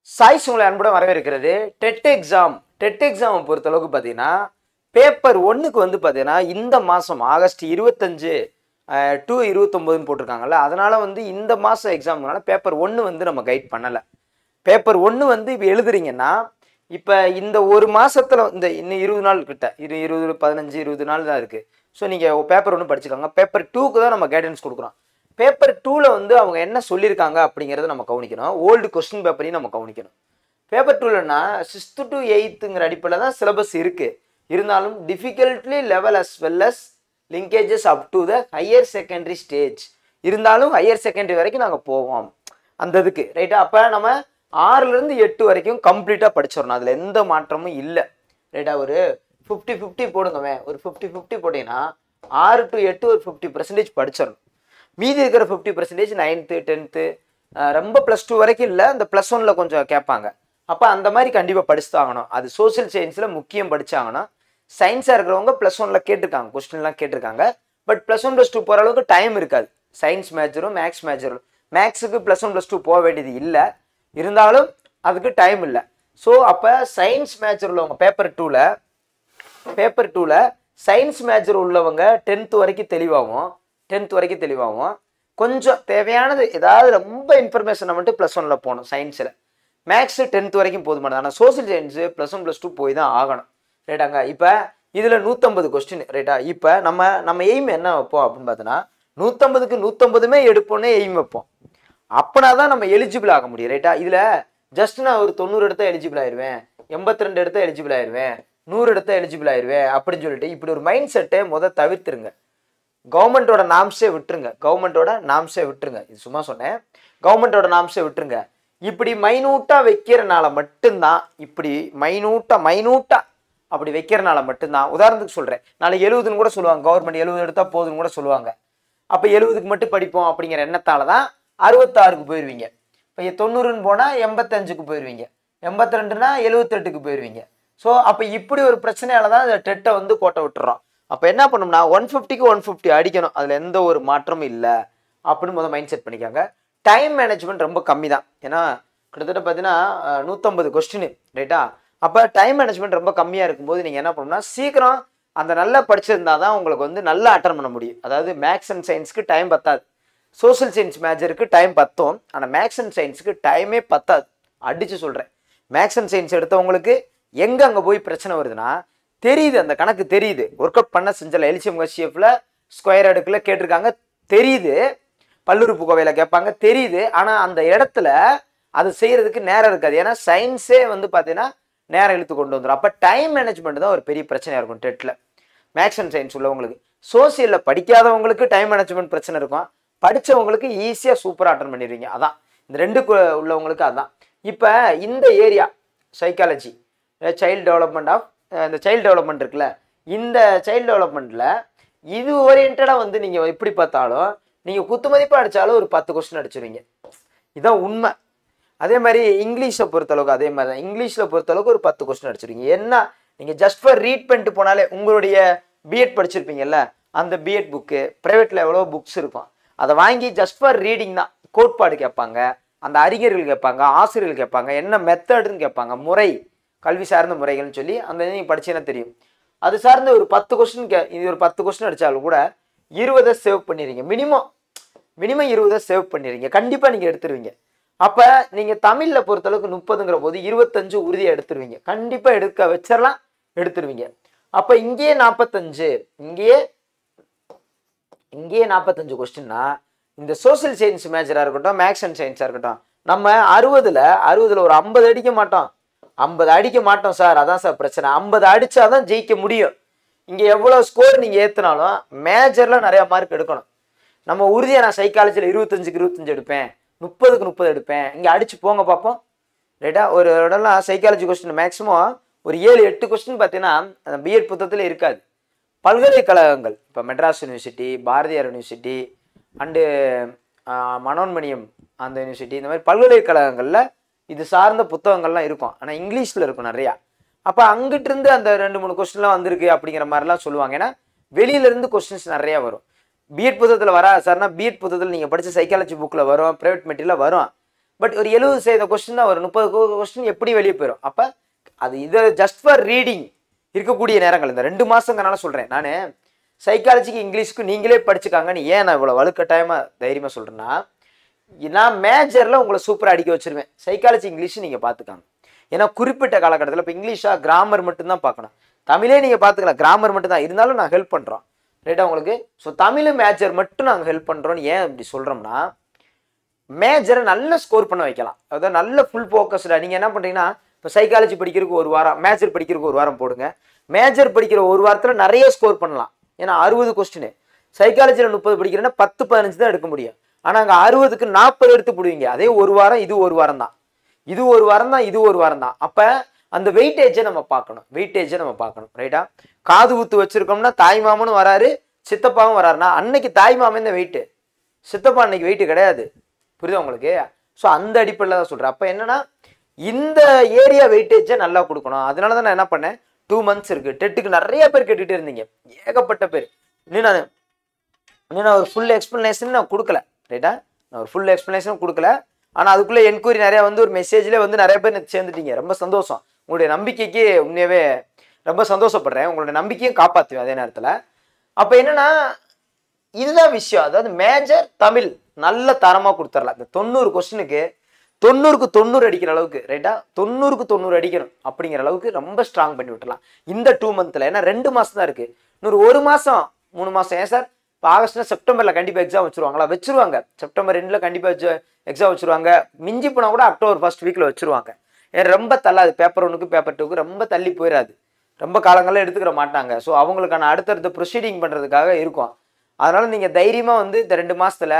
choice உங்களை அன்புடன் வரவேற்கிறது டெட் எக்ஸாம் டெட் எக்ஸாமை பொறுத்தளவுக்கு பார்த்தீங்கன்னா பேப்பர் ஒன்றுக்கு வந்து பார்த்தீங்கன்னா இந்த மாதம் ஆகஸ்ட் இருபத்தஞ்சு டூ இருபத்தொம்போதுன்னு போட்டிருக்காங்கல்ல அதனால் வந்து இந்த மாதம் எக்ஸாம்னால பேப்பர் ஒன்று வந்து நம்ம கைட் பண்ணலை பேப்பர் ஒன்று வந்து இப்போ எழுதுறீங்கன்னா இப்போ இந்த ஒரு மாசத்துல இந்த இன்னும் இருபது நாள் கிட்ட இரு இருபது பதினஞ்சு இருபது நாள் தான் இருக்குது ஸோ நீங்கள் பேப்பர் ஒன்று படிச்சுக்கோங்க பேப்பர் டூக்கு தான் நம்ம கைடன்ஸ் கொடுக்குறோம் பேப்பர் டூவில் வந்து அவங்க என்ன சொல்லியிருக்காங்க அப்படிங்கிறத நம்ம கவனிக்கணும் ஓல்டு கொஸ்டின் பேப்பரையும் நம்ம கவனிக்கணும் பேப்பர் டூலன்னா சிக்ஸ்த்து டு எயித்துங்கிற அடிப்படையில் தான் சிலபஸ் இருக்குது இருந்தாலும் difficulty level as well as linkages up to the higher secondary stage இருந்தாலும் ஹையர் செகண்டரி வரைக்கும் நாங்கள் போவோம் அந்த இதுக்கு ரைட்டா அப்போ நம்ம ஆறுலேருந்து எட்டு வரைக்கும் கம்ப்ளீட்டாக படிச்சிடணும் அதில் எந்த மாற்றமும் இல்லை ரைட்டா ஒரு ஃபிஃப்டி ஃபிஃப்டி போடுங்கவே ஒரு ஃபிஃப்டி ஃபிஃப்டி போட்டிங்கன்னா ஆறு டு எட்டு ஒரு ஃபிஃப்டி பர்சன்டேஜ் படிச்சிடணும் மீதி இருக்கிற ஃபிஃப்டி பர்சன்டேஜ் நைன்த்து டென்த்து ரொம்ப ப்ளஸ் டூ வரைக்கும் இல்லை அந்த ப்ளஸ் ஒனில் கொஞ்சம் கேட்பாங்க அப்போ அந்த மாதிரி கண்டிப்பாக படிச்சு ஆகணும் அது சோஷியல் சயின்ஸில் முக்கியம் படிச்சாங்கன்னா சயின்ஸாக இருக்கிறவங்க ப்ளஸ் ஒனில் கேட்டிருக்காங்க கொஸ்டின்லாம் கேட்டிருக்காங்க but plus one plus two போகிற அளவுக்கு டைம் இருக்காது சயின்ஸ் மேஜரும் மேக்ஸ் மேஜரும் மேக்ஸுக்கு ப்ளஸ் ஒன் ப்ளஸ் டூ போக வேண்டியது இல்லை இருந்தாலும் அதுக்கு டைம் இல்லை ஸோ அப்போ சயின்ஸ் மேஜர் உள்ளவங்க பேப்பர் டூவில் பேப்பர் டூவில் சயின்ஸ் மேஜர் உள்ளவங்க டென்த்து வரைக்கும் தெளிவாகும் டென்த் வரைக்கும் தெளிவாகும் கொஞ்சம் தேவையானது ஏதாவது ரொம்ப இன்ஃபர்மேஷனை மட்டும் ப்ளஸ் ஒனில் போகணும் சயின்ஸில் மேக்ஸு டென்த் வரைக்கும் போதுமானது ஆனால் social science plus one plus two போய் தான் ஆகணும் ரைட்டாங்க இப்போ இதில் நூற்றம்பது கொஸ்டின் ரைட்டா இப்போ நம்ம நம்ம எய்ம் என்ன வைப்போம் அப்படின்னு பார்த்தோன்னா நூற்றம்பதுக்கு நூற்றம்பதுமே எடுப்போன்னே எய்ம் வைப்போம் அப்பனா தான் நம்ம எலிஜிபிள் ஆக முடியும் ரைட்டா இதில் ஜஸ்ட் நான் ஒரு தொண்ணூறு எடுத்தா எலிஜிபிள் ஆயிடுவேன் எண்பத்தி ரெண்டு எடுத்தா எலிஜிபிள் ஆயிடுவேன் நூறு எடுத்தா எலிஜிபிள் ஆயிடுவேன் அப்படின்னு சொல்லிட்டு இப்படி ஒரு மைண்ட் செட்டை முத தவிர்த்துருங்க கவர்மெண்ட்டோட நாம்ஸே விட்டுருங்க கவர்மெண்ட்டோட நாம்ஸே விட்டுருங்க இது சும்மா சொன்னேன் கவர்மெண்ட்டோட நாம்ஸே விட்டுருங்க இப்படி மைனூட்டாக வைக்கிறனால மட்டும்தான் இப்படி மைனூட்டாக மைனூட்டாக அப்படி வைக்கிறனால மட்டும்தான் உதாரணத்துக்கு சொல்கிறேன் நாளைக்கு எழுபதுன்னு கூட சொல்லுவாங்க கவர்மெண்ட் எழுபது எடுத்தால் போதுன்னு கூட சொல்லுவாங்க அப்போ எழுபதுக்கு மட்டும் படிப்போம் அப்படிங்கிற எண்ணத்தால தான் அறுபத்தாறுக்கு போயிடுவீங்க இப்போ தொண்ணூறுன்னு போனால் எண்பத்தஞ்சுக்கு போயிடுவீங்க எண்பத்தி ரெண்டுனா எழுபத்தெட்டுக்கு போயிடுவீங்க ஸோ அப்போ இப்படி ஒரு பிரச்சனையால தான் இந்த டெட்டை வந்து கோட்டை விட்டுறோம் அப்போ என்ன பண்ணோம்னா ஒன் ஃபிஃப்டிக்கு ஒன் ஃபிஃப்டி அடிக்கணும் அதில் எந்த ஒரு மாற்றமும் இல்லை அப்படின்னு முதல் மைண்ட் செட் பண்ணிக்காங்க டைம் மேனேஜ்மெண்ட் ரொம்ப கம்மி தான் ஏன்னா கிட்டத்தட்ட பார்த்தீங்கன்னா நூற்றம்பது கொஸ்டின் ரைட்டா அப்போ டைம் மேனேஜ்மெண்ட் ரொம்ப கம்மியாக இருக்கும்போது நீங்கள் என்ன பண்ணணும்னா சீக்கிரம் அந்த நல்லா படிச்சிருந்தா தான் உங்களுக்கு வந்து நல்லா அட்டன் பண்ண முடியும் அதாவது மேக்ஸ் அண்ட் சயின்ஸ்க்கு டைம் பத்தாது சோஷியல் சயின்ஸ் மேஜருக்கு டைம் பத்தும் ஆனால் மேக்ஸ் அண்ட் சயின்ஸுக்கு டைமே பத்தாது அடித்து சொல்கிறேன் மேக்ஸ் அண்ட் சயின்ஸ் எடுத்தவங்களுக்கு எங்கே அங்கே போய் பிரச்சனை வருதுன்னா தெரியுது அந்த கணக்கு தெரியுது ஒர்க் அவுட் பண்ண செஞ்சல எலிசியம் ஹெச்எஃப்ல ஸ்கொயர் அடுக்கில் கேட்டிருக்காங்க தெரியுது பல்லுறுப்பு கோவையில் கேட்பாங்க தெரியுது ஆனால் அந்த இடத்துல அது செய்யறதுக்கு நேரம் இருக்காது ஏன்னா சயின்ஸே வந்து பார்த்தீங்கன்னா நேரம் இழுத்து கொண்டு வந்துடும் அப்போ டைம் மேனேஜ்மெண்ட் தான் ஒரு பெரிய பிரச்சனையாக இருக்கும் டெட்டில் மேக்ஸ் அண்ட் சயின்ஸ் உள்ளவங்களுக்கு சோசியலில் படிக்காதவங்களுக்கு டைம் மேனேஜ்மெண்ட் பிரச்சனை இருக்கும் படித்தவங்களுக்கு ஈஸியாக சூப்பராக அட்டன் பண்ணிடுவீங்க அதான் இந்த ரெண்டு உள்ளவங்களுக்கு அதான் இப்போ இந்த area psychology child development of இந்த சைல்டு டெவலப்மெண்ட் இருக்குல்ல இந்த சைல்டு டெவலப்மெண்ட்டில் இது ஓரியன்டாக வந்து நீங்கள் எப்படி பார்த்தாலும் நீங்கள் குத்து மதிப்பாக அடித்தாலும் ஒரு பத்து கொஸ்டின் அடிச்சிருவீங்க இதுதான் உண்மை அதே மாதிரி இங்கிலீஷை பொறுத்தளவுக்கு அதே மாதிரி தான் இங்கிலீஷில் பொறுத்தளவுக்கு ஒரு பத்து கொஸ்டின் அடிச்சிருவீங்க என்ன நீங்கள் ஜஸ்ட் ஃபார் ரீட் பண்ணிட்டு போனாலே உங்களுடைய பிஎட் படிச்சிருப்பீங்கல்ல அந்த பிஎட் புக்கு ப்ரைவேட்டில் எவ்வளோ புக்ஸ் இருக்கும் அதை வாங்கி ஜஸ்ட் ஃபார் ரீடிங் தான் கோட்பாடு கேட்பாங்க அந்த அறிஞர்கள் கேட்பாங்க ஆசிரியர்கள் கேட்பாங்க என்ன மெத்தடுன்னு கேட்பாங்க முறை கல்வி சார்ந்த முறைகள்னு சொல்லி அந்த நீங்கள் படிச்சீங்கன்னா தெரியும் அது சார்ந்த ஒரு பத்து கொஸ்டின் கே இது ஒரு பத்து கொஸ்டின் அடித்தாலும் கூட இருபதை சேவ் பண்ணிடுறீங்க மினிமம் மினிமம் இருபதை சேவ் பண்ணிடுறீங்க கண்டிப்பாக நீங்கள் எடுத்துருவீங்க அப்போ நீங்கள் தமிழில் பொறுத்தளவுக்கு முப்பதுங்கிற போது இருபத்தஞ்சு உறுதியாக எடுத்துருவீங்க கண்டிப்பாக எடுக்க வச்சிடலாம் எடுத்துருவீங்க அப்போ இங்கேயே நாற்பத்தஞ்சு இங்கேயே இங்கேயே நாற்பத்தஞ்சு கொஸ்டின்னா இந்த சோசியல் சயின்ஸ் மேஜராக இருக்கட்டும் மேக்ஸ் அண்ட் சயின்ஸாக இருக்கட்டும் நம்ம அறுபதில் அறுபதில் ஒரு ஐம்பது அடிக்க மாட்டோம் ஐம்பது அடிக்க மாட்டோம் சார் அதான் சார் பிரச்சனை ஐம்பது அடித்தாதான் ஜெயிக்க முடியும் இங்கே எவ்வளோ ஸ்கோர் நீங்கள் ஏற்றினாலும் மேஜரில் நிறையா மார்க் எடுக்கணும் நம்ம உறுதியாக நான் சைக்காலஜியில் இருபத்தஞ்சுக்கு இருபத்தஞ்சு எடுப்பேன் முப்பதுக்கு முப்பது எடுப்பேன் இங்கே அடிச்சு போங்க பார்ப்போம் ரைட்டா ஒரு இடம்லாம் சைக்காலஜி கொஸ்டின் மேக்ஸிமம் ஒரு ஏழு எட்டு கொஸ்டின் பார்த்தீங்கன்னா அந்த பிஎட் புத்தகத்தில் இருக்காது பல்கலைக்கழகங்கள் இப்போ Madras university Bharathiar university and Manonmaniam அந்த யூனிவர்சிட்டி இந்த மாதிரி பல்கலைக்கழகங்களில் இது சார்ந்த புத்தகங்கள்லாம் இருக்கும் ஆனால் இங்கிலீஷில் இருக்கும் நிறையா அப்போ அங்கிட்டிருந்து அந்த ரெண்டு மூணு கொஸ்டின்லாம் வந்திருக்கு அப்படிங்கிற மாதிரிலாம் சொல்லுவாங்க ஏன்னா வெளியிலேருந்து கொஸ்டின்ஸ் நிறையா வரும் பிஎட் புத்தகத்தில் வரா சார்னா பிஎட் புத்தகத்தில் நீங்கள் படித்த சைக்காலஜி புக்கில் வரும் ப்ரைவேட் மெட்டீரியலில் வரும் பட் ஒரு எழுபது சதவீத கொஸ்டின் தான் ஒரு முப்பது கொஸ்டின் எப்படி வெளியே போயிடும் அப்போ அது இதை ஜஸ்ட் ஃபார் ரீடிங் இருக்கக்கூடிய நேரங்கள் இந்த ரெண்டு மாதங்கிறனால சொல்கிறேன் நான் சைக்காலஜிக்கு இங்கிலீஷ்க்கு நீங்களே படிச்சுக்காங்கன்னு ஏன் நான் இவ்வளோ வலுக்கட்டாயமாக தைரியமாக சொல்கிறேன்னா நான் மேஜரில் உங்களை சூப்பராக அடிக்க வச்சிருவேன் சைக்காலஜி இங்கிலீஷ் நீங்கள் பார்த்துக்காங்க ஏன்னா குறிப்பிட்ட காலகட்டத்தில் இப்போ இங்கிலீஷாக கிராமர் மட்டும்தான் பார்க்கணும் தமிழே நீங்கள் பார்த்துக்கலாம் கிராமர் மட்டும்தான் இருந்தாலும் நான் ஹெல்ப் பண்ணுறோம் ரைட்டா உங்களுக்கு ஸோ தமிழ் மேஜர் மட்டும் நாங்கள் ஹெல்ப் பண்ணுறோன்னு ஏன் இப்படி சொல்கிறோம்னா மேஜரை நல்ல ஸ்கோர் பண்ண வைக்கலாம் அதாவது நல்ல ஃபுல் ஃபோக்கஸ்டாக நீங்கள் என்ன பண்ணுறீங்கன்னா இப்போ சைக்காலஜி படிக்கிறதுக்கு ஒரு வாரம் மேஜர் படிக்கிறதுக்கு ஒரு வாரம் போடுங்க மேஜர் படிக்கிற ஒரு வாரத்தில் நிறைய ஸ்கோர் பண்ணலாம் ஏன்னா அறுபது கொஸ்டின் சைக்காலஜியில் முப்பது படிக்கிறேன்னா பத்து பதினஞ்சு தான் எடுக்க முடியும் ஆனால் அங்கே அறுபதுக்கு நாற்பது எடுத்து போடுவீங்க அதே ஒரு வாரம் இது ஒரு வாரம் தான் இது ஒரு வாரம் தான் இது ஒரு வாரம் தான் அப்போ அந்த வெயிட்டேஜை நம்ம பார்க்கணும் வெயிட்டேஜை நம்ம பார்க்கணும் ரைட்டா காது ஊத்து வச்சிருக்கோம்னா தாய் மாமனும் வராரு சித்தப்பாவும் வராருன்னா அன்னைக்கு தாய் மாமன் தான் வெயிட்டு சித்தப்பா அன்னைக்கு வெயிட்டு கிடையாது புரியுதா உங்களுக்கு ஸோ அந்த அடிப்படையில் தான் சொல்கிறேன் அப்போ என்னன்னா இந்த ஏரியா வெயிட்டேஜை நல்லா கொடுக்கணும் அதனால தான் நான் என்ன பண்ணேன் டூ மந்த்ஸ் இருக்குது டெட்டுக்கு நிறைய பேர் கேட்டுகிட்டே இருந்தீங்க ஏகப்பட்ட பேர் இன்னும் நான் இன்னும் நான் ஒரு ஃபுல் எக்ஸ்ப்ளனேஷன் நான் கொடுக்கல ரைட்டா நான் ஒரு ஃபுல் எக்ஸ்ப்ளனேஷன் கொடுக்கல ஆனால் அதுக்குள்ளே என்கொயரி நிறையா வந்து ஒரு மெசேஜ்லேயே வந்து நிறைய பேர் எனக்கு சேர்ந்துட்டீங்க ரொம்ப சந்தோஷம் உங்களுடைய நம்பிக்கைக்கு உண்மையாகவே ரொம்ப சந்தோஷப்படுறேன் உங்களுடைய நம்பிக்கையும் காப்பாற்றுவேன் அதே நேரத்தில் அப்போ என்னன்னா இதுதான் விஷயம் அதாவது மேஜர் தமிழ் நல்ல தரமாக கொடுத்துடலாம் இந்த தொண்ணூறு கொஸ்டினுக்கு தொண்ணூறுக்கு தொண்ணூறு அடிக்கிற அளவுக்கு ரைட்டா தொண்ணூறுக்கு தொண்ணூறு அடிக்கணும் அப்படிங்கிற அளவுக்கு ரொம்ப ஸ்ட்ராங் பண்ணி விட்டுலாம் இந்த டூ மந்த்தில் ஏன்னா ரெண்டு மாதம் தான் இருக்குது இன்னொரு ஒரு மாதம் மூணு மாதம் ஏன் சார் இப்போ ஆகஸ்ட்னா செப்டம்பரில் கண்டிப்பாக எக்ஸாம் வச்சுருவாங்களா வச்சுருவாங்க செப்டம்பர் ரெண்டில் கண்டிப்பாக வச்சு எக்ஸாம் வச்சுருவாங்க மிஞ்சி போனால் கூட அக்டோபர் ஃபர்ஸ்ட் வீக்கில் வச்சுருவாங்க ஏன் ரொம்ப தள்ளாது பேப்பர் ஒன்றுக்கு பேப்பர் டூக்கு ரொம்ப தள்ளி போயிடாது ரொம்ப காலங்களில் எடுத்துக்கிற மாட்டாங்க ஸோ அவங்களுக்கான அடுத்தடுத்த ப்ரொசீடிங் பண்ணுறதுக்காக இருக்கும் அதனால் நீங்கள் தைரியமாக வந்து இந்த ரெண்டு மாதத்தில்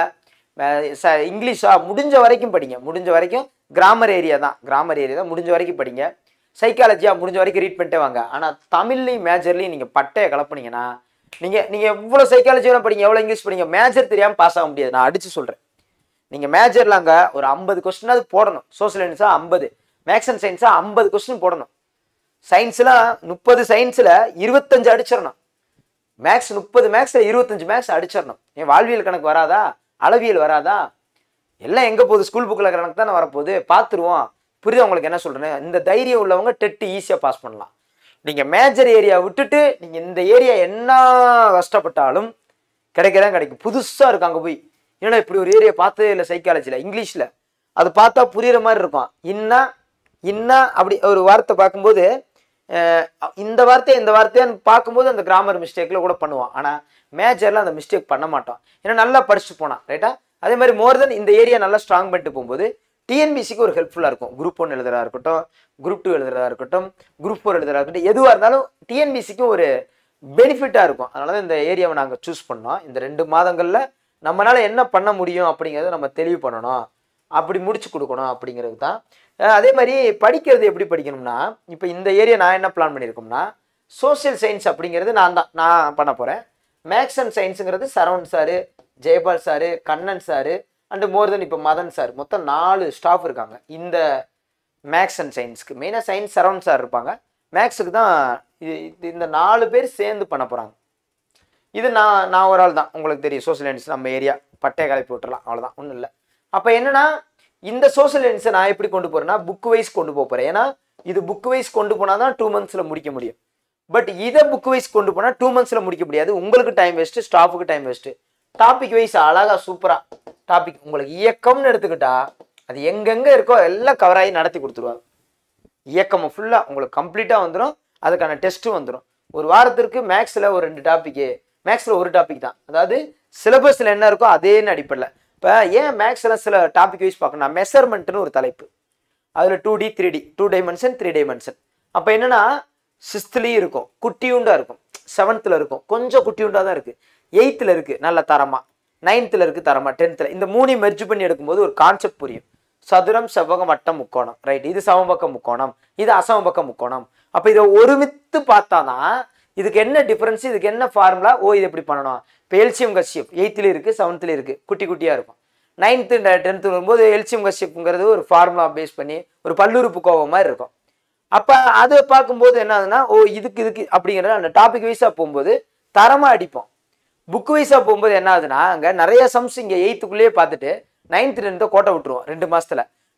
ச இங்கிலீஷா முடிஞ்ச வரைக்கும் படிங்க முடிஞ்ச வரைக்கும் கிராமர் ஏரியா தான் கிராமர் ஏரியா தான் முடிஞ்ச வரைக்கும் படிங்க சைக்காலஜியாக முடிஞ்ச வரைக்கும் ரீட் பண்ணிட்டே வாங்க ஆனால் தமிழ்லையும் மேஜர்லையும் நீங்கள் பட்டையை கலப்புனீங்கன்னா நீங்கள் நீங்கள் எவ்வளோ சைக்காலஜி வேணால் படிங்க எவ்வளோ இங்கிலீஷ் படிங்க மேஜர் தெரியாமல் பாஸ் ஆக முடியாது நான் அடித்து சொல்கிறேன் நீங்கள் மேஜரில் அங்கே ஒரு ஐம்பது கொஸ்டினாவது போடணும் சோசியல் சயின்ஸாக ஐம்பது மேக்ஸ் அண்ட் சயின்ஸாக ஐம்பது கொஸ்டின் போடணும் சயின்ஸில் முப்பது சயின்ஸில் இருபத்தஞ்சு அடிச்சிடணும் மேக்ஸ் முப்பது மேக்ஸில் இருபத்தஞ்சு மேக்ஸ் அடிச்சிடணும் என் வாழ்வியல் கணக்கு வராதா அளவியல் வராதா எல்லாம் எங்கே போகுது ஸ்கூல் புக்கில் கணக்கு தானே வரப்போகுது பார்த்துருவோம் புரியுதா உங்களுக்கு என்ன சொல்கிறேன் இந்த தைரியம் உள்ளவங்க டெட்டு ஈஸியாக பாஸ் பண்ணலாம் நீங்கள் மேஜர் ஏரியா விட்டுட்டு நீங்கள் இந்த ஏரியா என்ன கஷ்டப்பட்டாலும் கிடைக்கதான் கிடைக்கும் புதுசாக இருக்கும் அங்கே போய் ஏன்னா இப்படி ஒரு ஏரியா பார்த்ததே இல்லை சைக்காலஜியில் இங்கிலீஷில் அது பார்த்தா புரியுற மாதிரி இருக்கும் இன்னா இன்னா அப்படி ஒரு வார்த்தை பார்க்கும்போது அஹ், இந்த வார்த்தை இந்த வார்த்தையான்னு பார்க்கும்போது அந்த கிராமர் மிஸ்டேக்கில் கூட பண்ணுவான் ஆனால் மேஜரில் அந்த மிஸ்டேக் பண்ண மாட்டோம் ஏன்னா நல்லா படிச்சுட்டு போனான் ரைட்டா அதே மாதிரி மோர் தென் இந்த ஏரியா நல்லா ஸ்ட்ராங் பண்ணிட்டு போகும்போது டிஎன்பிசிக்கு ஒரு ஹெல்ப்ஃபுல்லாக இருக்கும் குரூப் ஒன் எழுதுறதா இருக்கட்டும் குரூப் டூ எழுதுறதா இருக்கட்டும் குரூப் ஃபோர் எழுதுறதா இருக்கட்டும் எதுவாக இருந்தாலும் டிஎன்பிசிக்கும் ஒரு பெனிஃபிட்டாக இருக்கும் அதனால தான் இந்த ஏரியாவை நாங்கள் சூஸ் பண்ணோம் இந்த ரெண்டு மாதங்களில் நம்மளால என்ன பண்ண முடியும் அப்படிங்கிறத நம்ம தெளிவு பண்ணணும் அப்படி முடிச்சு கொடுக்கணும் அப்படிங்கிறது தான் அஹ் அதே மாதிரி படிக்கிறது எப்படி படிக்கணும்னா இப்போ இந்த ஏரியா நான் என்ன பிளான் பண்ணியிருக்கோம்னா சோஷியல் சயின்ஸ் அப்படிங்கிறது நான் தான் நான் பண்ண போகிறேன் மேக்ஸ் அண்ட் சயின்ஸுங்கிறது Saravan sir Jayapal sir Kannan sir and more then இப்போ மதன் சார் மொத்தம் நாலு ஸ்டாஃப் இருக்காங்க இந்த மேக்ஸ் அண்ட் சயின்ஸ்க்கு மெயினாக சயின்ஸ் சரவண் சார் இருப்பாங்க மேக்ஸுக்கு தான் இது இது- இந்த நாலு பேர் சேர்ந்து பண்ண போகிறாங்க இது நான் நான் ஒரு ஆள் தான் உங்களுக்கு தெரியும் சோஷியல் சயின்ஸ் நம்ம ஏரியா பட்டைய கலப்பி விட்டுறலாம் அவ்வளோதான் ஒன்றும் இல்லை அப்போ என்னன்னா இந்த சோஷியல் சயின்ஸை நான் எப்படி கொண்டு போகிறேன்னா புக் வைஸ் கொண்டு போக போகிறேன் ஏன்னா இது புக் வைஸ் கொண்டு போனால் தான் டூ மந்த்ஸில் முடிக்க முடியும் பட் இதை புக் வைஸ் கொண்டு போனால் டூ மந்த்ஸில் முடிக்க முடியாது உங்களுக்கு டைம் வேஸ்ட்டு ஸ்டாஃபுக்கு டைம் வேஸ்ட்டு டாபிக் வைஸ் அழகாக சூப்பராக டாபிக் உங்களுக்கு இயக்கம்னு எடுத்துக்கிட்டா அது எங்கெங்கே இருக்கோ எல்லாம் கவராகி நடத்தி கொடுத்துருவாங்க இயக்கம் ஃபுல்லாக உங்களுக்கு கம்ப்ளீட்டாக வந்துடும் அதுக்கான டெஸ்ட்டும் வந்துடும் ஒரு வாரத்திற்கு மேக்ஸில் ஒரு ரெண்டு டாப்பிக்கு மேக்ஸில் ஒரு டாபிக் தான் அதாவது சிலபஸில் என்ன இருக்கோ அதேன்னு அடிப்படையில் இப்போ ஏன் மேக்ஸில் சில டாபிக் வைஸ் பார்க்கணும் மெஷர்மெண்ட்னு ஒரு தலைப்பு அதில் two D three D two dimension three dimension அப்போ என்னன்னா சிக்ஸ்த்துலேயும் இருக்கும் குட்டியுண்டாக இருக்கும் செவன்த்தில் இருக்கும் கொஞ்சம் குட்டியுண்டாக தான் இருக்குது எயித்தில் இருக்குது நல்ல தரமாக நைன்த்தில் இருக்குது தரமாக டென்த்தில் இந்த மூணையும் மெர்ஜ் பண்ணி எடுக்கும்போது ஒரு கான்செப்ட் புரியும் சதுரம் செவ்வகம் வட்டம் முக்கோணம் ரைட் இது சமபக்க முக்கோணம் இது அசமபக்க முக்கோணம் அப்போ இதை ஒருமித்து பார்த்தாதான் இதுக்கு என்ன டிஃபரன்ஸ் இதுக்கு என்ன ஃபார்முலா ஓ இது எப்படி பண்ணணும் இப்போ எல்சியம் கஷ்யப் எயித்துலேயும் இருக்குது செவன்த்துலேயும் இருக்குது குட்டி குட்டியாக இருக்கும் நைன்த்து டென்த்து வரும்போது எல்சியம் கஷ்யப்ங்கிறது ஒரு ஃபார்முலா பேஸ் பண்ணி ஒரு பல்லுறுப்பு கோவம் மாதிரி இருக்கும் அப்போ அதை பார்க்கும்போது என்ன ஆகுதுன்னா ஓ இதுக்கு இதுக்கு அப்படிங்கிறத அந்த டாபிக் வைஸாக போகும்போது தரமாக அடிப்போம் புக் வைஸாக போகும்போது என்ன ஆகுதுன்னா அங்கே நிறைய சம்ஸ் இங்கே எயித்துக்குள்ளேயே பார்த்துட்டு நைன்த்து டென்த்தை கோட்டை விட்டுருவோம் ரெண்டு மாசத்துல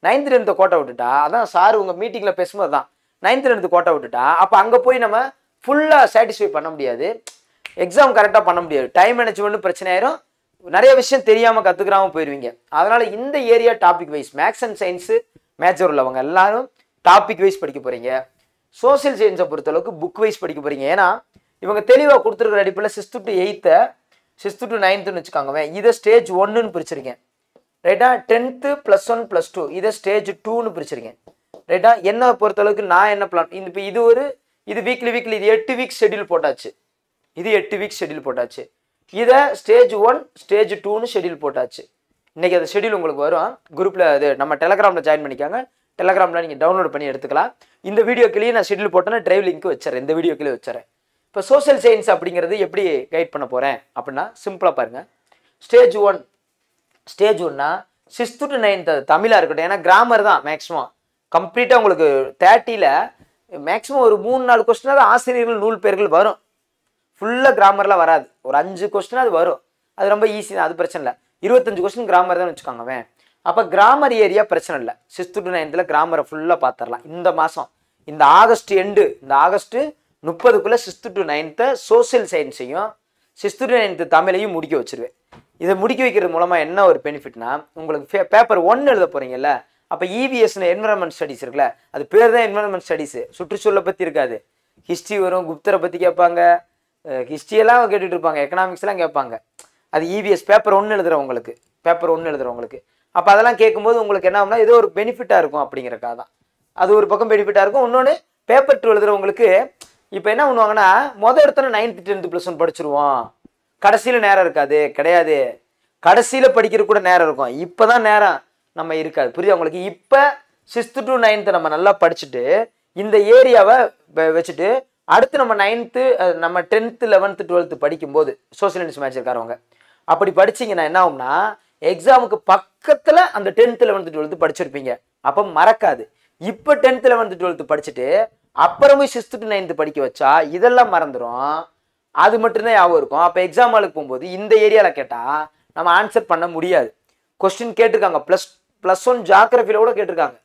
நைன்த் டென்த்தை கோட்டை விட்டுட்டா அதான் சார் உங்கள் மீட்டிங்கில் பேசும்போது தான் நைன்த் டென்த்து கோட்டை விட்டுட்டா அப்போ அங்கே போய் நம்ம ஃபுல்லாக சாட்டிஸ்ஃபை பண்ண முடியாது எக்ஸாம் கரெக்டாக பண்ண முடியாது டைம் மேனேஜ்மெண்ட் பிரச்சனை ஆயிரும் நிறைய விஷயம் தெரியாமல் கற்றுக்கிறாம போயிடுவீங்க அதனால் இந்த area topic wise maths and science major உள்ளவங்க எல்லாரும் டாபிக் வைஸ் படிக்க போகிறீங்க சோஷியல் சயின்ஸை பொறுத்தளவுக்கு புக் வைஸ் படிக்க போகிறீங்க ஏன்னா இவங்க தெளிவாக கொடுத்துருக்குற அடிப்பில் சிக்ஸ்த்து டு எயித்தை சிக்ஸ்த்து டு நைன்த்துன்னு வச்சுக்காங்கவே இதை ஸ்டேஜ் ஒன்றுன்னு பிரிச்சிருக்கேன் ரைட்டா tenth plus one plus two இதை ஸ்டேஜ் டூன்னு பிரிச்சிருக்கேன் ரைட்டா என்ன பொறுத்தளவுக்கு நான் என்ன பிளான் இந்த இப்போ இது ஒரு இது வீக்லி வீக்லி இது எட்டு வீக் ஷெட்யூல் போட்டாச்சு இது எட்டு வீக் ஷெட்யூல் போட்டாச்சு இதை ஸ்டேஜ் ஒன் ஸ்டேஜ் டூன்னு ஷெட்யூல் போட்டாச்சு இன்னைக்கு அந்த ஷெட்யூல் உங்களுக்கு வரும் குரூப்பில் அது நம்ம டெலகிராமில் ஜாயின் பண்ணிக்காங்க டெலகிராமில் நீங்கள் டவுன்லோட் பண்ணி எடுத்துக்கலாம் இந்த வீடியோக்கிலேயே நான் ஷெட்யூல் போட்டேன்னா டிரைவ் லிங்க் வச்சுறேன் இந்த வீடியோக்கிலே வச்சுறேன் இப்போ சோஷியல் சயின்ஸ் அப்படிங்கிறது எப்படி கைட் பண்ண போகிறேன் அப்படின்னா சிம்பிளாக பாருங்கள் ஸ்டேஜ் ஒன் ஸ்டேஜ் ஒன்னா சிக்ஸ்த்து டு நைன்த்து தமிழாக இருக்கட்டும் ஏன்னா கிராமர் தான் மேக்ஸிமம் கம்ப்ளீட்டாக உங்களுக்கு தேர்ட்டியில் மேக்ஸிமம் ஒரு மூணு நாலு கொஸ்டினாவது ஆசிரியர்கள் நூல் பேர்கள் வரும் ஃபுல்லாக கிராமர்லாம் வராது ஒரு அஞ்சு கொஸ்டின் அது வரும் அது ரொம்ப ஈஸி தான் அது பிரச்சனை இல்லை இருபத்தஞ்சு கொஸ்டின் கிராமர் தான் வச்சுக்கோங்க அவன் அப்போ கிராமர் ஏரியா பிரச்சனை இல்லை சிக்ஸ்த்து டு நைன்த்தில் கிராமரை ஃபுல்லாக பார்த்துடலாம் இந்த மாதம் இந்த ஆகஸ்ட் எண்டு இந்த ஆகஸ்ட்டு முப்பதுக்குள்ளே சிக்ஸ்த்து டு நைன்த்தை சோஷியல் சயின்ஸையும் சிக்ஸ்த்து டு நைன்த்து தமிழையும் முடிக்க வச்சிருவேன் இதை முடிக்க வைக்கிறது மூலமாக என்ன ஒரு பெனிஃபிட்னா உங்களுக்கு பேப்பர் ஒன்று எழுத போகிறீங்கல்ல அப்போ இவிஎஸ்னு என்வரன்மெண்ட் ஸ்டடீஸ் இருக்குல்ல அது பேர் தான் என்வரன்மெண்ட் ஸ்டடீஸு சுற்றுச்சூழலை பற்றி இருக்காது ஹிஸ்ட்ரி வரும் குப்தரை பற்றி கேட்பாங்க ஹிஸ்ட்ரியெல்லாம் கேட்டுட்டு இருப்பாங்க எக்கனாமிக்ஸ்லாம் கேட்பாங்க அது இவிஎஸ் பேப்பர் ஒன்று எழுதுறவங்களுக்கு பேப்பர் ஒன்று எழுதுறவங்களுக்கு அப்போ அதெல்லாம் கேட்கும்போது உங்களுக்கு என்ன ஆகும்னா ஏதோ ஒரு பெனிஃபிட்டாக இருக்கும் அப்படிங்கிறக்காக தான் அது ஒரு பக்கம் பெனிஃபிட்டாக இருக்கும் இன்னொன்று பேப்பர் டூ எழுதுறவங்களுக்கு இப்போ என்ன பண்ணுவாங்கன்னா மொதல் இடத்துல நைன்த்து டென்த்து ப்ளஸ் ஒன் படிச்சிருவோம் கடைசியில் நேரம் இருக்காது கிடையாது கடைசியில் படிக்கிற கூட நேரம் இருக்கும் இப்போ தான் நேரம் நம்ம இருக்காது புரியுது உங்களுக்கு இப்போ சிக்ஸ்த்து டு நைன்த்து நம்ம நல்லா படிச்சுட்டு இந்த ஏரியாவை வ- வச்சுட்டு அடுத்து நம்ம நைன்த்து நம்ம டென்த்து லெவன்த்து டுவெல்த்து படிக்கும்போது சோஷியல் இன்ஸ் மேட்ச் இருக்காரவங்க அப்படி படிச்சீங்கன்னா என்ன ஆகும்னா எக்ஸாமுக்கு பக்கத்தில் அந்த டென்த்து லெவன்த்து டுவெல்த்து படிச்சிருப்பீங்க அப்போ மறக்காது இப்போ டென்த்து லெவன்த்து டுவெல்த்து படிச்சுட்டு அப்புறமே சிக்ஸ்த்து டு நைன்த்து படிக்க வச்சா இதெல்லாம் மறந்துடும் அது மட்டும்தான் ஞாபகம் இருக்கும் அப்போ எக்ஸாம் ஹாலுக்கு போகும்போது இந்த ஏரியாவில் கேட்டால் நம்ம ஆன்சர் பண்ண முடியாது கொஸ்டின் கேட்டிருக்காங்க ப்ளஸ் ப்ளஸ் ஒன் ஜாகிரஃபியில் கூட கேட்டிருக்காங்க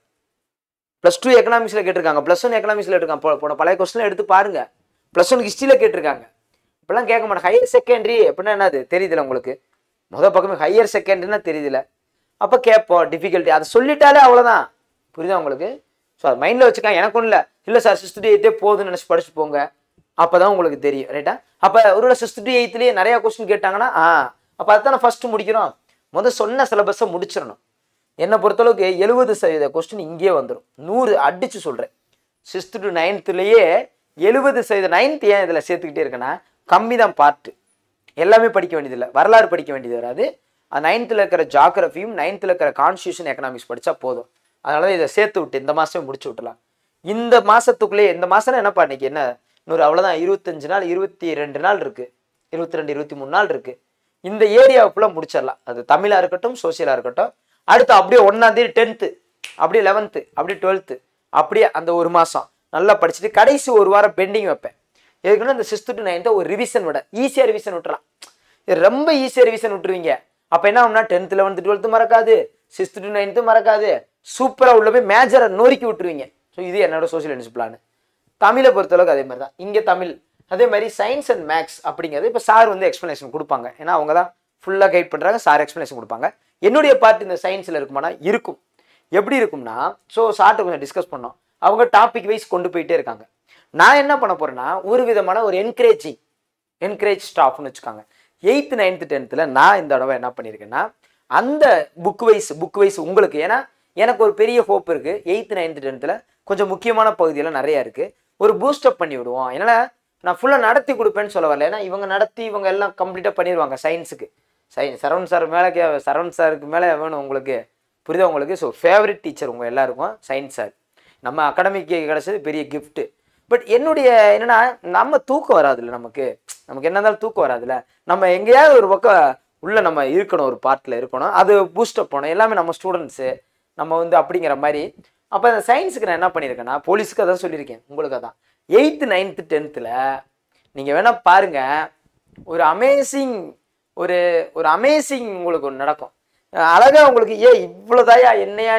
ப்ளஸ் டூ எக்கனாமிக்ஸில் கேட்டிருக்காங்க ப்ளஸ் ஒன் எக்கனாமிக்ஸில் எடுக்காங்க போ- போன பழைய கொஸ்டின் எடுத்து பாருங்க ப்ளஸ் ஒன் ஹிஸ்ட்ரியில் கேட்டிருக்காங்க இப்பெல்லாம் கேட்க மாட்டேன் ஹையர் செகண்டரி அப்படின்னா என்னது தெரியுதுல உங்களுக்கு முத பக்கமே ஹையர் செகண்டரினா தெரியுதுல அப்போ கேட்போம் டிஃபிகல்ட்டி அதை சொல்லிட்டாலே அவ்வளோதான் புரியுதா உங்களுக்கு ஸோ அது மைண்டில் வச்சுக்காங்க எனக்கு ஒன்றும் இல்லை இல்லை சார் சிக்ஸ்த் டு எயித்தே போதும்னு நினச்சி படிச்சு போங்க அப்போ தான் உங்களுக்கு தெரியும் ரைட்டா அப்போ ஒருவேளை சிக்ஸ்த் டு எயித்துலேயே நிறையா கொஸ்டின் கேட்டாங்கன்னா ஆ அப்போ அதுதான் ஃபஸ்ட்டு முடிக்கிறோம் முதல் சொன்ன சிலபஸை முடிச்சிடணும் என்னை பொறுத்தளவுக்கு எழுபது சதவீத கொஸ்டின் இங்கேயே வந்துடும் நூறு அடிச்சு சொல்கிறேன் சிக்ஸ்த்து டு நைன்த்துலேயே எழுபது சதவீத நைன்த் ஏன் இதில் சேர்த்துக்கிட்டே இருக்கேன்னா கம்மி தான் பார்ட்டு எல்லாமே படிக்க வேண்டியதில்லை வரலாறு படிக்க வேண்டியது வராது அது நைன்த்தில் இருக்கிற ஜாகிரஃபியும் நைன்த்தில் இருக்கிற கான்ஸ்டியூஷன் எக்கனாமிக்ஸ் படித்தா போதும் அதனால தான் இதை சேர்த்து விட்டு இந்த மாதம் முடிச்சு விட்டுலாம் இந்த மாதத்துக்குள்ளேயே இந்த மாதம் என்னப்பா இன்னைக்கு என்ன இன்னொரு அவ்வளோதான் இருபத்தஞ்சு நாள் இருபத்தி ரெண்டு நாள் இருக்குது இருபத்தி ரெண்டு இருபத்தி மூணு நாள் இருக்குது இந்த ஏரியாவை ஃபுல்லாக முடிச்சிடலாம் அது தமிழாக இருக்கட்டும் சோசியலாக இருக்கட்டும் அடுத்து அப்படியே ஒன்றாந்தேதி டென்த்து அப்படியே லெவன்த்து அப்படியே டுவெல்த்து அப்படியே அந்த ஒரு மாதம் நல்லா படிச்சுட்டு கடைசி ஒரு வாரம் பெண்டிங் வைப்பேன் எதுக்குன்னா இந்த சிக்ஸ்த்து டு நைன்த்தை ஒரு ரிவிஷன் விட ஈஸியாக ரிவிஷன் விட்டுறலாம் இது ரொம்ப ஈஸியாக ரிவிஷன் விட்டுருவீங்க அப்போ என்ன ஆகும்னா டென்த்து லெவன்த்து டுவெல்த்து மறக்காது சிக்ஸ்த்து டு நைன்த்து மறக்காது சூப்பராக உள்ள போய் மேஜரை நொறுக்கி விட்டுருவீங்க ஸோ இது என்னோட சோஷியல் இன்ஸ் பிளான் தமிழை பொறுத்தளவுக்கு அதே மாதிரி தான் இங்கே தமிழ் அதே மாதிரி சயின்ஸ் அண்ட் மேக்ஸ் அப்படிங்கிறது இப்போ சார் வந்து எக்ஸ்ப்ளனேஷன் கொடுப்பாங்க ஏன்னா அவங்க தான் ஃபுல்லாக கைட் பண்ணுறாங்க சார் எக்ஸ்ப்ளனேஷன் கொடுப்பாங்க என்னுடைய பார்ட் இந்த சயின்ஸில் இருக்குமானா இருக்கும் எப்படி இருக்கும்னா ஸோ சார்ட்ட கொஞ்சம் டிஸ்கஸ் பண்ணோம் அவங்க டாபிக் வைஸ் கொண்டு போயிட்டே இருக்காங்க நான் என்ன பண்ண போறேன்னா ஒரு விதமான ஒரு என்கரேஜிங் என்கரேஜ் ஸ்டாஃப்னு வச்சுக்காங்க எயித்து நைன்த்து டென்த்தில் நான் இந்த தடவை என்ன பண்ணியிருக்கேன்னா அந்த புக் வைஸ் புக் வைஸ் உங்களுக்கு ஏன்னா எனக்கு ஒரு பெரிய ஹோப் இருக்குது எயித்து நைன்த்து டென்த்தில் கொஞ்சம் முக்கியமான பகுதியெல்லாம் நிறையா இருக்குது ஒரு பூஸ்டப் பண்ணி விடுவோம் ஏன்னா நான் ஃபுல்லாக நடத்தி கொடுப்பேன்னு சொல்ல வரல ஏன்னா இவங்க நடத்தி இவங்க எல்லாம் கம்ப்ளீட்டாக பண்ணிடுவாங்க சயின்ஸுக்கு சயின்ஸ் சரவண் சார் மேலே கே சரவண் சாருக்கு மேலே வேணும் உங்களுக்கு புரியுதா உங்களுக்கு ஸோ ஃபேவரட் டீச்சர் உங்கள் எல்லாருக்கும் சயின்ஸ் சார் நம்ம அகாடமிக்கு கிடைச்சது பெரிய கிஃப்ட்டு பட் என்னுடைய என்னன்னா நம்ம தூக்கம் வராதுல்ல நமக்கு நமக்கு என்ன இருந்தாலும் தூக்கம் வராதுல்ல நம்ம எங்கேயாவது ஒரு பக்கம் உள்ள நம்ம இருக்கணும் ஒரு பார்ட்டில் இருக்கணும் அது பூஸ்டப் பண்ணணும் எல்லாமே நம்ம ஸ்டூடெண்ட்ஸு நம்ம வந்து அப்படிங்கிற மாதிரி அப்போ அந்த சயின்ஸுக்கு நான் என்ன பண்ணியிருக்கேன்னா போலீஸுக்கு அதான் சொல்லியிருக்கேன் உங்களுக்கு அதான் எயித்து நைன்த்து டென்த்தில் நீங்கள் வேணால் பாருங்கள் ஒரு அமேசிங் ஒரு ஒரு அமேசிங் உங்களுக்கு ஒன்று நடக்கும் அஹ் அழகா உங்களுக்கு ஏ இவ்வளோதாயா என்னையா நீ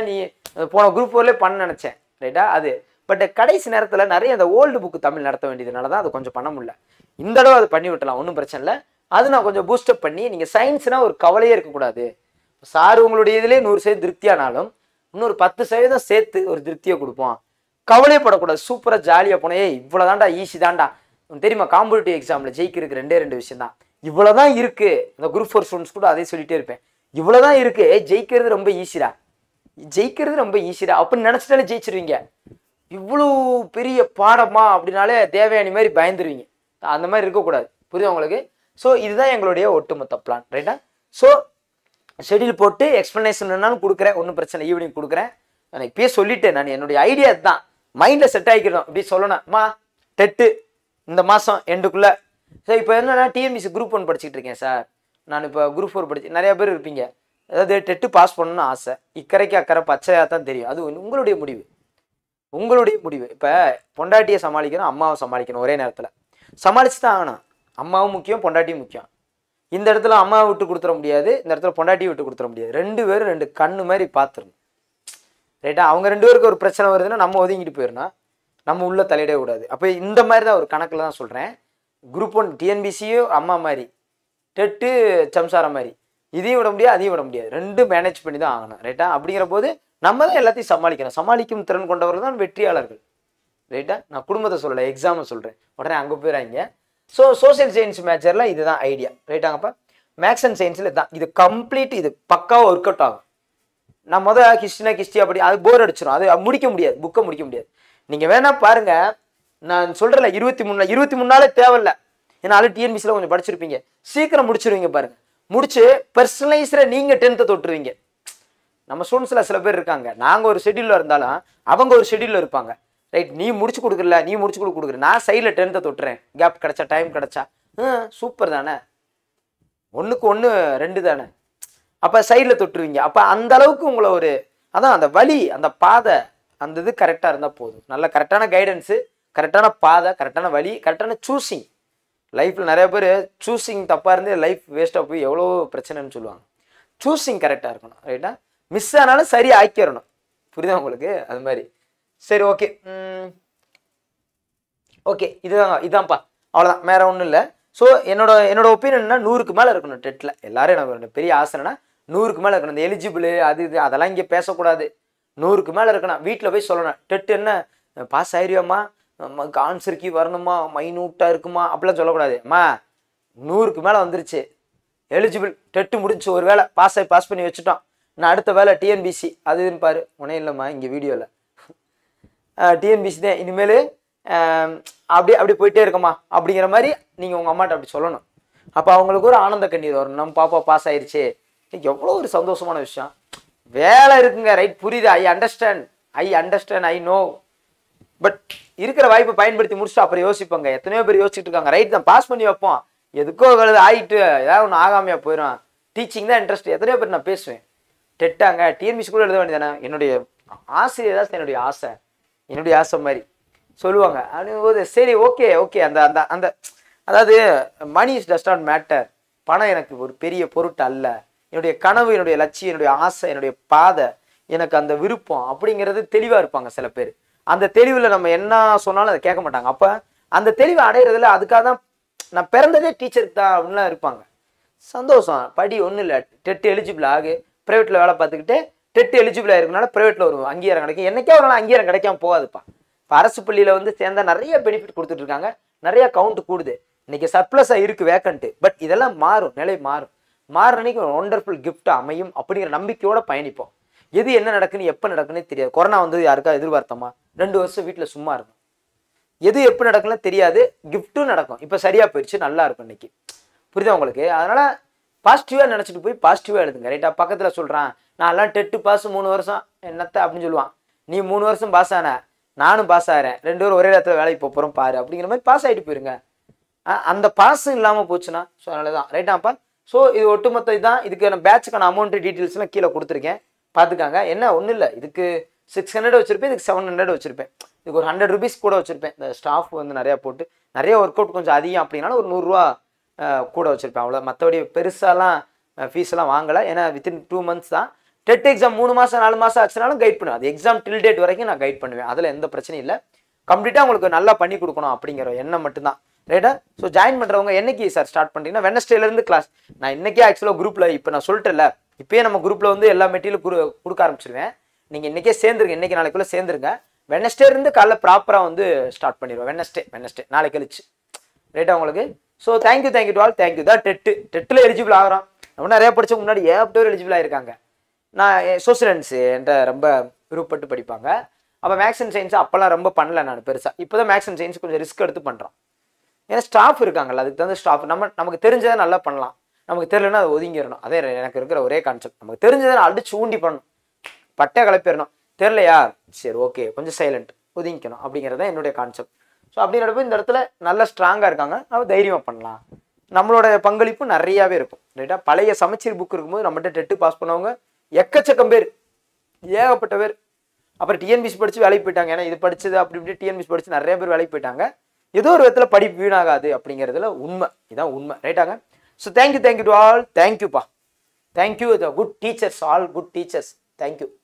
போன குரூப் ஃபோர்லேயே பண்ண நினச்சேன் ரைட்டா அது பட் கடைசி நேரத்தில் நிறைய அந்த ஓல்டு புக்கு தமிழ் நடத்த வேண்டியதுனால தான் அது கொஞ்சம் பண்ண முடியல இந்த தடவை அது பண்ணி விட்டலாம் ஒன்றும் பிரச்சனை இல்லை அது நான் கொஞ்சம் பூஸ்டப் பண்ணி நீங்கள் சயின்ஸ்னால் ஒரு கவலையே இருக்கக்கூடாது சார் உங்களுடைய இதுலேயே நூறு சதவீதம் திருப்தியானாலும் இன்னொரு பத்து சதவீதம் சேர்த்து ஒரு திருப்தியை கொடுப்போம் கவலையப்படக்கூடாது சூப்பராக ஜாலியாக போனேன் ஏய் இவ்வளோ தான்டா ஈஸி தான்டா உனக்கு தெரியுமா காம்படிட்டிவ் எக்ஸாமில் ஜெயிக்கிறதுக்கு ரெண்டே ரெண்டு விஷயம் தான் இவ்வளோ தான் இருக்குது இந்த குரூப் ஃபோர் ஸ்டூடெண்ட்ஸ் கூட அதே சொல்லிட்டே இருப்பேன் இவ்வளோ தான் இருக்குது ஏய் ஜெயிக்கிறது ரொம்ப ஈஸிடா ஜெயிக்கிறது ரொம்ப ஈஸிடா அப்படின்னு நினச்சிட்டாலே ஜெயிச்சிருவீங்க இவ்வளோ பெரிய பாடமா அப்படின்னாலே தேவையானி மாதிரி பயந்துருவீங்க அந்த மாதிரி இருக்கக்கூடாது புரியுதா உங்களுக்கு ஸோ இதுதான் எங்களுடைய ஒட்டுமொத்த பிளான் ரைட்டா ஸோ ஷெடியூல் போட்டு எக்ஸ்ப்ளனேஷன் வேணாலும் கொடுக்குறேன் ஒன்றும் பிரச்சனை ஈவினிங் கொடுக்குறேன் நான் இப்பயே சொல்லிட்டேன் நான் என்னுடைய ஐடியா தான் மைண்டில் செட் ஆகிக்கணும் இப்படி சொல்லணும் அம்மா டெட்டு இந்த மாதம் எண்டுக்குள்ளே சார் இப்போ என்னன்னா டிஎன்பிசி குரூப் ஒன் படிச்சுட்டு இருக்கேன் சார் நான் இப்போ குரூப் ஃபோர் படிச்சு நிறைய பேர் இருப்பீங்க அதாவது டெட்டு பாஸ் பண்ணணும்னு ஆசை இக்கரைக்கு அக்கறை பச்சையாக தான் தெரியும் அது உங்களுடைய முடிவு உங்களுடைய முடிவு இப்போ பொண்டாட்டியை சமாளிக்கணும் அம்மாவை சமாளிக்கணும் ஒரே நேரத்தில் சமாளிச்சு தான் ஆகணும் அம்மாவும் முக்கியம் பொண்டாட்டியும் முக்கியம் இந்த இடத்துல அம்மாவை விட்டு கொடுத்துட முடியாது இந்த இடத்துல பொண்டாட்டியை விட்டு கொடுத்துட முடியாது ரெண்டு பேரும் ரெண்டு கண்ணு மாதிரி பார்த்துருணும் ரைட்டா அவங்க ரெண்டு பேருக்கு ஒரு பிரச்சனை வருதுன்னா நம்ம ஒதுங்கிட்டு போயிடணும் நம்ம உள்ள தலையிடவே கூடாது அப்போ இந்த மாதிரி தான் ஒரு கணக்கில் தான் சொல்கிறேன் குரூப் ஒன் டிஎன்பிசியும் அம்மா மாதிரி டெட்டு சம்சாரம் மாதிரி இதையும் விட முடியாது அதையும் விட முடியாது ரெண்டும் மேனேஜ் பண்ணி தான் ஆகணும் ரைட்டா அப்படிங்கிற போது நம்ம தான் எல்லாத்தையும் சமாளிக்கணும் சமாளிக்கும் திறன் கொண்டவர்கள் தான் வெற்றியாளர்கள் ரைட்டா நான் குடும்பத்தை சொல்லலை எக்ஸாமை சொல்கிறேன் உடனே அங்கே போயிடாங்க ஸோ சோஷியல் சயின்ஸ் மேஜரில் இதுதான் ஐடியா ரைட்டாங்கப்பா மேக்ஸ் அண்ட் சயின்ஸில் தான் இது கம்ப்ளீட் இது பக்காவாக ஒர்க் அவுட் ஆகும் நான் முதல் ஹிஸ்ட்ரினா ஹிஸ்ட்ரி அப்படி அது போர் அடிச்சிடும் அது முடிக்க முடியாது புக்கை முடிக்க முடியாது நீங்கள் வேணா பாருங்க நான் சொல்கிறேன்ல இருபத்தி மூணு இருபத்தி மூணு நாளே தேவையில்ல ஏன்னா அது டிஎன்பிசியில் கொஞ்சம் படிச்சிருப்பீங்க சீக்கிரம் முடிச்சிருவீங்க பாருங்க முடிச்சு பர்சனலைஸில் நீங்கள் டென்த்தை தொட்டுருவீங்க நம்ம ஸ்டூடெண்ட்ஸில் சில பேர் இருக்காங்க நாங்கள் ஒரு ஷெடியூலில் இருந்தாலும் அவங்க ஒரு ஷெடியூலில் இருப்பாங்க ரைட் நீ முடிச்சு கொடுக்குறல நீ முடிச்சு கொடு கொடுக்குற நான் சைடில் டென்த்தை தொட்டுறேன் கேப் கிடைச்சா டைம் கிடைச்சா சூப்பர் தானே ஒன்றுக்கு ஒன்று ரெண்டு தானே அப்போ சைடில் தொட்டுருவீங்க அப்போ அந்த அளவுக்கு உங்களை ஒரு அதான் அந்த வழி அந்த பாதை அந்த இது கரெக்டாக இருந்தால் போதும் நல்ல கரெக்டான கைடன்ஸு கரெக்டான பாதை கரெக்டான வழி கரெக்டான சூஸிங் லைஃப்பில் நிறைய பேர் சூஸிங் தப்பாக இருந்து லைஃப் வேஸ்ட்டாக போய் எவ்வளோ பிரச்சனைன்னு சொல்லுவாங்க சூஸிங் கரெக்டாக இருக்கணும் ரைட்டா மிஸ் ஆனாலும் சரி ஆக்கிடணும் புரியுதா உங்களுக்கு அது மாதிரி சரி ஓகே ஓகே இதுதான் இதான்ப்பா அவ்வளோதான் வேற ஒன்றும் இல்லை ஸோ என்னோட என்னோட ஒப்பீனியன்னா நூறுக்கு மேலே இருக்கணும் டெட்டில் எல்லாரும் எனக்கு ஒரு பெரிய ஆசைனா நூறுக்கு மேலே இருக்கணும் இந்த எலிஜிபிள் அது இது அதெல்லாம் இங்கே பேசக்கூடாது நூறுக்கு மேலே இருக்கணும் வீட்டில் போய் சொல்லணும் டெட் என்ன பாஸ் ஆயிரியாம்மா நமக்கு ஆன்சர் கீ வரணுமா மைனூட்டாக இருக்குமா அப்படிலாம் சொல்லக்கூடாது அம்மா நூறுக்கு மேலே வந்துருச்சு எலிஜிபிள் டெட்டு முடிஞ்சு ஒரு வேலை பாஸ் ஆகி பாஸ் பண்ணி வச்சுட்டோம் நான் அடுத்த வேலை டிஎன்பிசி அது இதுன்னு பாரு உனே இல்லைம்மா இங்கே வீடியோவில் டிஎன்பிசி தான் இனிமேல் அப்படி அப்படி போயிட்டே இருக்கம்மா அப்படிங்கிற மாதிரி நீங்கள் உங்கள் அம்மாட்ட அப்படி சொல்லணும் அப்போ அவங்களுக்கு ஒரு ஆனந்த கண்ணீர் வரும் நம்ம பாப்பா பாஸ் ஆயிருச்சு எவ்வளோ ஒரு சந்தோஷமான விஷயம் வேலை இருக்குங்க ரைட் புரியுது I understand I understand I know but இருக்கிற வாய்ப்பை பயன்படுத்தி முடிச்சுட்டு அப்புறம் யோசிப்பாங்க எத்தனையோ பேர் யோசிச்சுட்டு இருக்காங்க ரைட் தான் பாஸ் பண்ணி வைப்போம் எதுக்கோ கழுது ஆகிட்டு ஏதாவது ஒன்று ஆகாமையா போயிடும் டீச்சிங் தான் இன்ட்ரெஸ்ட் எத்தனையோ பேர் நான் பேசுவேன் டெட்டாங்க டிஎன்பிசி கூட எழுத வேண்டியதானே என்னுடைய ஆசிரியர் தான் என்னுடைய ஆசை என்னுடைய ஆசை மாதிரி சொல்லுவாங்க அப்படிங்கும்போது சரி ஓகே ஓகே அந்த அந்த அந்த அதாவது money is does not matter பணம் எனக்கு ஒரு பெரிய பொருட்டு அல்ல என்னுடைய கனவு என்னுடைய லட்சியம் என்னுடைய ஆசை என்னுடைய பாதை எனக்கு அந்த விருப்பம் அப்படிங்கிறது தெளிவாக இருப்பாங்க சில பேர் அந்த தெளிவில் நம்ம என்ன சொன்னாலும் அதை கேட்க மாட்டாங்க அப்போ அந்த தெளிவை அடையிறதுல அதுக்காக தான் நான் பிறந்ததே டீச்சருக்கு தான் அப்படின்லாம் இருப்பாங்க சந்தோஷம் படி ஒன்றும் இல்லை டெட் எலிஜிபிள் ஆகு ப்ரைவேட்டில் வேலை பார்த்துக்கிட்டு டெட் எலிஜிபிள் ஆயிருக்கனால ப்ரைவேட்டில் ஒரு அங்கீகாரம் கிடைக்கும் என்னைக்கே ஒரு நாள் அங்கீகாரம் கிடைக்காம போகாதுப்பா இப்போ அரசு பள்ளியில் வந்து சேர்ந்தா நிறைய பெனிஃபிட் கொடுத்துட்டு இருக்காங்க நிறைய கவுண்ட் கூடுது இன்னைக்கு சர்ப்ளஸாக இருக்கு வேக்கண்ட்டு பட் இதெல்லாம் மாறும் நிலை மாறும் மாறுற அன்னைக்கு ஒரு ஒண்டர்ஃபுல் கிஃப்ட் அமையும் அப்படிங்கிற நம்பிக்கையோட பயணிப்போம் எது என்ன நடக்குன்னு எப்போ நடக்குன்னே தெரியாது கொரோனா வந்து யாருக்கா எதிர்பார்த்தோமா ரெண்டு வருஷம் வீட்டில் சும்மா இருக்கும் எது எப்போ நடக்குன்னு தெரியாது கிஃப்ட்டும் நடக்கும் இப்போ சரியா போயிடுச்சு நல்லா இருக்கும் இன்னைக்கு புரியுதா உங்களுக்கு அதனால பாசிட்டிவாக நினச்சிட்டு போய் பாசிட்டிவாக எழுதுங்க ரைட்டா பக்கத்தில் சொல்கிறான் நான்லாம் டெட்டு பாஸ் மூணு வருஷம் என்னத்த அப்படின்னு சொல்லுவான் நீ மூணு வருஷம் பாஸ் ஆன நானும் பாஸ் ஆகிறேன் ரெண்டு பேரும் ஒரே இடத்துல வேலைக்கு போக போகிறோம் பாரு அப்படிங்கிற மாதிரி பாஸ் ஆகிட்டு போயிருங்க அஹ் அந்த பாஸும் இல்லாமல் போச்சுன்னா ஸோ அதனால தான் ரைட்டாப்பா ஸோ இது ஒட்டுமொத்த இதுதான் இதுக்கு நான் பேட்சுக்கான அமௌண்ட் டீட்டெயில்ஸ்லாம் கீழே கொடுத்துருக்கேன் பார்த்துக்காங்க என்ன ஒன்றும் இல்லை இதுக்கு சிக்ஸ் ஹண்ட்ரட் வச்சிருப்பேன் இதுக்கு செவன் ஹண்ட்ரட் வச்சிருப்பேன் இதுக்கு ஒரு ஹண்ட்ரட் ருபீஸ் கூட வச்சிருப்பேன் இந்த ஸ்டாஃப் வந்து நிறையா போட்டு நிறைய ஒர்க் அவுட் கொஞ்சம் அதிகம் அப்படின்னாலும் ஒரு நூறுரூவா கூட வச்சுருப்பேன் அவ்வளோ மற்றபடி பெருசாலாம் ஃபீஸ்லாம் வாங்கலை ஏன்னா வித்தின் டூ மந்த்ஸ் தான் டெட் எக்ஸாம் மூணு மாதம் நாலு மாதம் ஆச்சுனாலும் கைட் பண்ணுவேன் அது எக்ஸாம் டில் டேட் வரைக்கும் நான் கைட் பண்ணுவேன் அதில் எந்த பிரச்சனையும் இல்லை கம்ப்ளீட்டாக உங்களுக்கு நல்லா பண்ணி கொடுக்கணும் அப்படிங்கிற எண்ணம் மட்டும்தான் ரைட்டா ஸோ ஜாயின் பண்ணுறவங்க என்னைக்கு சார் ஸ்டார்ட் பண்ணுறீங்கன்னா வெனஸ்டேலேருந்து கிளாஸ் நான் இன்னைக்கே ஆக்சுவலாக குரூப்பில் இப்போ நான் சொல்லிட்டேன்ல இப்பயே நம்ம குரூப்பில் வந்து எல்லா மெட்டீரியல் குடு கொடுக்க ஆரம்பிச்சிருவேன் நீங்கள் இன்றைக்கே சேர்ந்துருங்க இன்றைக்கி நாளைக்குள்ளே சேர்ந்துருங்க வெனஸ்டே இருந்து காலைல ப்ராப்பராக வந்து ஸ்டார்ட் பண்ணிடுவோம் வெனஸ்டே வெனஸ்டே நாளைக்கு கழிச்சு ரைட்டா உங்களுக்கு so thank you thank you to all thank you தான் டெட்டு டெட்டில் எலிஜிபிள் ஆகிறோம் நம்ம நிறைய படிச்சவங்க முன்னாடி ஏகப்பட்ட பேர் எலிஜிபிள் ஆயிருக்காங்க நான் சோசியலன்ஸ் என்ற ரொம்ப விருப்பப்பட்டு படிப்பாங்க அப்போ மேக்ஸ் அண்ட் சயின்ஸ் அப்போல்லாம் ரொம்ப பண்ணல நான் பெருசாக இப்போ தான் மேக்ஸ் அண்ட் சயின்ஸ் கொஞ்சம் ரிஸ்க் எடுத்து பண்ணுறோம் ஏன்னா ஸ்டாஃப் இருக்காங்கல்ல அதுக்கு தகுந்த ஸ்டாஃப் நம்ம நமக்கு தெரிஞ்சதை நல்லா பண்ணலாம் நமக்கு தெரியலன்னா அதை ஒதுங்கிடணும் அதே எனக்கு இருக்கிற ஒரே கான்செப்ட் நமக்கு தெரிஞ்சதை நான் அடிச்சு ஊண்டி பண்ணணும் பட்டை கிளப்பிடணும் தெரிலையா சரி ஓகே கொஞ்சம் சைலண்ட் ஒதுங்கிக்கணும் அப்படிங்கிறது தான் என்னுடைய கான்செப்ட் ஸோ அப்படிங்கிறப்ப இந்த இடத்துல நல்ல ஸ்ட்ராங்காக இருக்காங்க நம்ம தைரியமாக பண்ணலாம் நம்மளோட பங்களிப்பு நிறையாவே இருக்கும் ரைட்டா பழைய சமச்சீர் புக் இருக்கும்போது நம்மகிட்ட டெட்டு பாஸ் பண்ணவங்க எக்கச்சக்கம் பேர் ஏகப்பட்ட பேர் அப்புறம் டிஎன்பிசி படித்து வேலைக்கு போயிட்டாங்க ஏன்னா இது படிச்சது அப்படி இப்படி டிஎன்பிசி படித்து நிறைய பேர் வேலைக்கு போயிட்டாங்க ஏதோ ஒரு விதத்தில் படிப்பு வீணாகாது அப்படிங்கிறதுல உண்மை இதான் உண்மை ரைட்டாங்க so thank you thank you to all தேங்க்யூப்பா thank you the good teachers all good teachers thank you